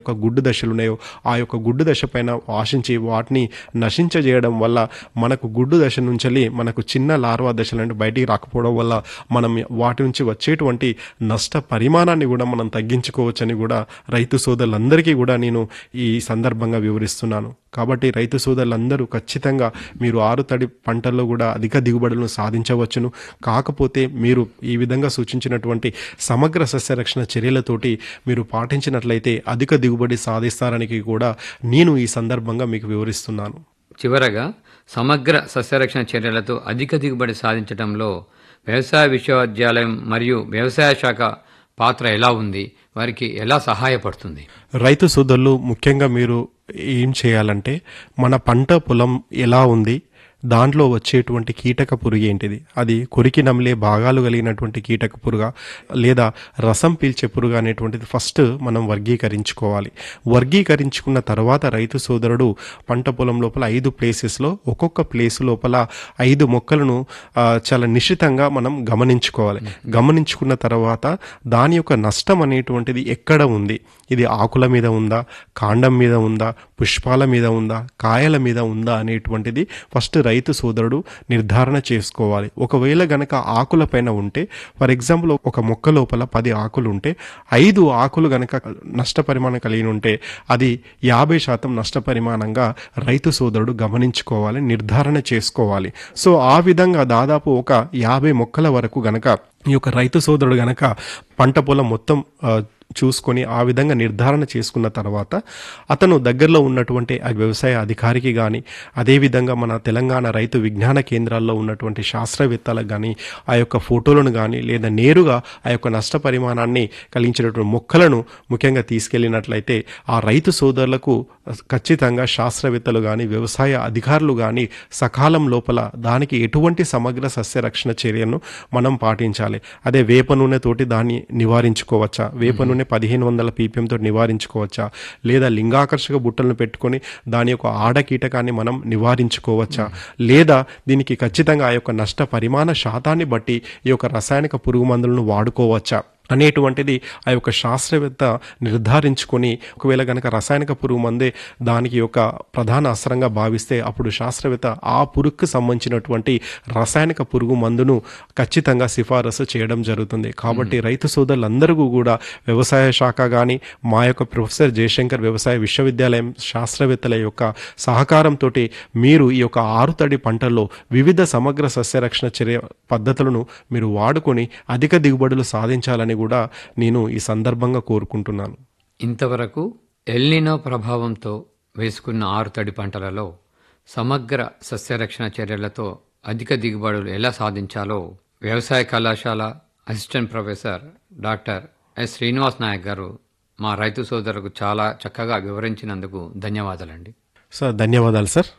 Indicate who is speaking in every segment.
Speaker 1: యొక్క గుడ్డు దశలు ఉన్నాయో ఆ యొక్క గుడ్డు దశ పైన ఆశించి వాటిని నశించజేయడం వల్ల మనకు గుడ్డు దశ నుంచి మనకు చిన్న లార్వా దశలు అంటే బయటికి రాకపోవడం వల్ల మనం వాటి నుంచి వచ్చేటువంటి నష్ట పరిమాణాన్ని కూడా మనం తగ్గించుకోవచ్చని కూడా రైతు సోదరులందరికీ కూడా నేను ఈ సందర్భంగా వివరిస్తున్నాను కాబట్టి రైతు సోదరులందరూ ఖచ్చితంగా మీరు ఆరు తడి పంటల్లో కూడా అధిక దిగుబడులను సాధించవచ్చును కాకపోతే మీరు ఈ విధంగా సూచించినటువంటి సమగ్ర సస్యరక్షణ చర్యలతోటి మీరు పాటించినట్లయితే అధిక దిగుబడి సాధిస్తారని కూడా నేను ఈ సందర్భంగా మీకు వివరిస్తున్నాను
Speaker 2: చివరగా సమగ్ర సస్యరక్షణ చర్యలతో అధిక దిగుబడి సాధించడంలో వ్యవసాయ విశ్వవిద్యాలయం మరియు వ్యవసాయ శాఖ పాత్ర ఎలా ఉంది వారికి ఎలా సహాయపడుతుంది
Speaker 1: రైతు సోదరులు ముఖ్యంగా మీరు ఏం చేయాలంటే మన పంట పొలం ఎలా ఉంది దాంట్లో వచ్చేటువంటి కీటక పురుగు ఏంటిది అది కొరికి నమిలే భాగాలు కలిగినటువంటి కీటక పురుగా లేదా రసం పీల్చే పురుగు అనేటువంటిది ఫస్ట్ మనం వర్గీకరించుకోవాలి వర్గీకరించుకున్న తర్వాత రైతు సోదరుడు పంట పొలం లోపల ఐదు ప్లేసెస్లో ఒక్కొక్క ప్లేస్ లోపల ఐదు మొక్కలను ఆ, చాలా నిశ్చితంగా మనం గమనించుకోవాలి గమనించుకున్న తర్వాత దాని యొక్క నష్టం అనేటువంటిది ఎక్కడ ఉంది ఇది ఆకుల మీద ఉందా కాండం మీద ఉందా పుష్పాల మీద ఉందా కాయల మీద ఉందా అనేటువంటిది ఫస్ట్ రైతు సోదరుడు నిర్ధారణ చేసుకోవాలి ఒకవేళ గనక ఆకుల పైన ఉంటే ఫర్ ఎగ్జాంపుల్ ఒక మొక్క లోపల పది ఆకులు ఉంటే ఐదు ఆకులు గనక నష్టపరిమాణం కలిగి ఉంటే అది యాభై శాతం నష్టపరిమాణంగా రైతు సోదరుడు గమనించుకోవాలి నిర్ధారణ చేసుకోవాలి సో ఆ విధంగా దాదాపు ఒక యాభై మొక్కల వరకు గనక ఈ యొక్క రైతు సోదరుడు గనక పంట పొలం మొత్తం ఆ, చూసుకొని ఆ విధంగా నిర్ధారణ చేసుకున్న తర్వాత అతను దగ్గరలో ఉన్నటువంటి ఆ వ్యవసాయ అధికారికి కానీ అదేవిధంగా మన తెలంగాణ రైతు విజ్ఞాన కేంద్రాల్లో ఉన్నటువంటి శాస్త్రవేత్తలకు కానీ ఆ యొక్క ఫోటోలను కానీ లేదా నేరుగా ఆ యొక్క నష్ట పరిమాణాన్ని కలిగించినటువంటి మొక్కలను ముఖ్యంగా తీసుకెళ్ళినట్లయితే ఆ రైతు సోదరులకు ఖచ్చితంగా శాస్త్రవేత్తలు కానీ వ్యవసాయ అధికారులు కానీ సకాలం లోపల దానికి ఎటువంటి సమగ్ర సస్యరక్షణ చర్యను మనం పాటించాలి అదే వేప నూనెతోటి దాన్ని నివారించుకోవచ్చా వేప నూనె పదిహేను వందల పీపీఎంతో నివారించుకోవచ్చా లేదా లింగాకర్షక బుట్టలను పెట్టుకొని దాని యొక్క ఆడ కీటకాన్ని మనం నివారించుకోవచ్చా లేదా దీనికి ఖచ్చితంగా ఆ యొక్క నష్ట పరిమాణ శాతాన్ని బట్టి ఈ యొక్క రసాయనిక పురుగు మందులను వాడుకోవచ్చా అనేటువంటిది ఆ యొక్క శాస్త్రవేత్త నిర్ధారించుకొని ఒకవేళ గనక రసాయనిక పురుగు మందే దానికి యొక్క ప్రధాన అస్త్రంగా భావిస్తే అప్పుడు శాస్త్రవేత్త ఆ పురుగుకు సంబంధించినటువంటి రసాయనిక పురుగు మందును ఖచ్చితంగా సిఫారసు చేయడం జరుగుతుంది కాబట్టి రైతు సోదరులందరికీ కూడా వ్యవసాయ శాఖ కానీ మా యొక్క ప్రొఫెసర్ జయశంకర్ వ్యవసాయ విశ్వవిద్యాలయం శాస్త్రవేత్తల యొక్క సహకారంతో మీరు ఈ యొక్క ఆరుతడి పంటల్లో వివిధ సమగ్ర సస్యరక్షణ చర్య పద్ధతులను మీరు వాడుకొని అధిక దిగుబడులు సాధించాలని కూడా నేను ఈ సందర్భంగా కోరుకుంటున్నాను
Speaker 2: ఇంతవరకు ఎల్నినో ప్రభావంతో వేసుకున్న ఆరు తడి పంటలలో సమగ్ర సస్యరక్షణ చర్యలతో అధిక దిగుబడులు ఎలా సాధించాలో వ్యవసాయ కళాశాల assistant professor doctor S Srinivas Nayak గారు మా రైతు సోదరులకు చాలా చక్కగా వివరించినందుకు ధన్యవాదాలండి
Speaker 1: సార్ ధన్యవాదాలు సార్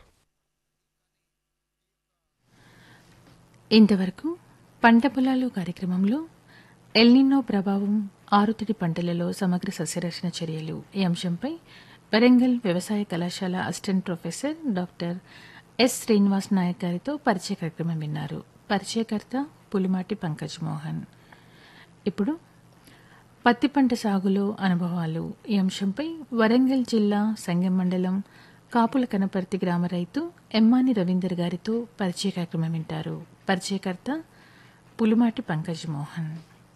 Speaker 3: ఇంతవరకు పంట పొలాలు కార్యక్రమంలో ఎల్నినో ప్రభావం ఆరుతడి పంటలలో సమగ్ర సస్యరక్షణ చర్యలు ఈ అంశంపై వరంగల్ వ్యవసాయ కళాశాల assistant professor doctor S Srinivas Nayak గారితో పరిచయ కార్యక్రమం విన్నారు పరిచయకర్త పులిమాటి పంకజ్ మోహన్ ఇప్పుడు పత్తి పంట సాగులో అనుభవాలు ఈ అంశంపై వరంగల్ జిల్లా సంగం మండలం కాపుల కనపర్తి గ్రామ రైతు ఎమ్మాని రవీందర్ గారితో పరిచయ కార్యక్రమం వింటారు పరిచయకర్త పులుమాటి పంకజ్ మోహన్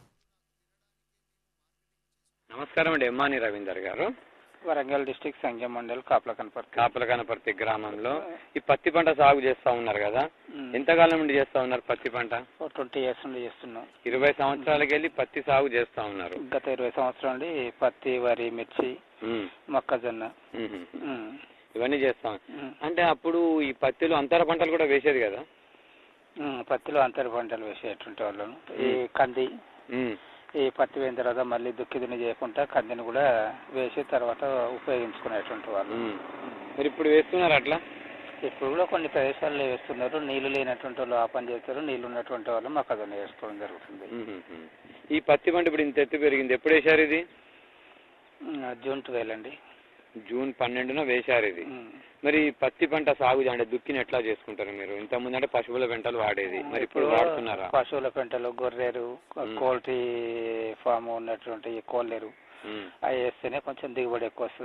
Speaker 4: నమస్కారం అండి ఎమ్మాని రవీందర్ గారు
Speaker 5: వరంగల్ డిస్టిక్ సంజయ్ మండల్ కాపల కనపర్తి
Speaker 4: కాపలకనపర్తి గ్రామంలో ఈ పత్తి పంట సాగు చేస్తా ఉన్నారు కదా ఎంతకాలం నుండి చేస్తా ఉన్నారు పత్తి పంట
Speaker 5: ట్వంటీ ఇయర్స్ నుండి చేస్తున్నాం
Speaker 4: ఇరవై సంవత్సరాలకి వెళ్ళి పత్తి సాగు చేస్తా ఉన్నారు
Speaker 5: గత ఇరవై సంవత్సరాల నుండి పత్తి వరి మిర్చి
Speaker 4: ఉమ్,
Speaker 5: మొక్కజొన్న
Speaker 4: ఉమ్,
Speaker 5: ఉమ్,
Speaker 4: ఇవన్నీ చేస్తాం
Speaker 5: ఉమ్,
Speaker 4: అంటే అప్పుడు ఈ పత్తిలో అంతర పంటలు కూడా వేసేది కదా
Speaker 5: ఉమ్, పత్తిలో అంతర పంటలు వేసేటువంటి వాళ్ళను ఈ కంది
Speaker 4: ఉమ్,
Speaker 5: ఈ పత్తి వేసిన తర్వాత మళ్ళీ దుక్కి దున్ని చేయకుండా కందిని కూడా వేసి తర్వాత ఉపయోగించుకునేటువంటి వాళ్ళు
Speaker 4: ఉమ్. మరి ఇప్పుడు వేస్తున్నారు అట్లా
Speaker 5: ఇప్పుడు కూడా కొన్ని ప్రదేశాల్లో వేస్తున్నారు నీళ్లు లేనటువంటి వాళ్ళు ఆ పని చేస్తారు నీళ్లు ఉన్నటువంటి వాళ్ళు మొక్కజొన్న వేసుకోవడం జరుగుతుంది
Speaker 4: ఉమ్, ఉమ్, ఉమ్. ఈ పత్తి పంట ఇప్పుడు ఇంత ఎత్తు పెరిగింది ఎప్పుడు వేశారు ఇది
Speaker 5: ఉమ్, జూన్ ట్వెల్వ్ అండి
Speaker 4: జూన్ పన్నెండున వేశారు ఇది
Speaker 5: ఉమ్.
Speaker 4: మరి పత్తి పంట సాగు అంటే దుక్కిని ఎట్లా చేసుకుంటారు మీరు ఇంత ముందు అంటే పశువుల వెంటలు వాడేది మరి ఇప్పుడు వాడుతున్నారా
Speaker 5: పశువుల పెంటలు గొర్రెలు
Speaker 4: మ్మ్.
Speaker 5: కోల్ట్రీ ఫామ్ ఉన్నటువంటి ఈ కోళ్ళెరు
Speaker 4: ఉమ్.
Speaker 5: అవి వేస్తేనే కొంచెం దిగుబడి ఎక్కువ వస్తుంది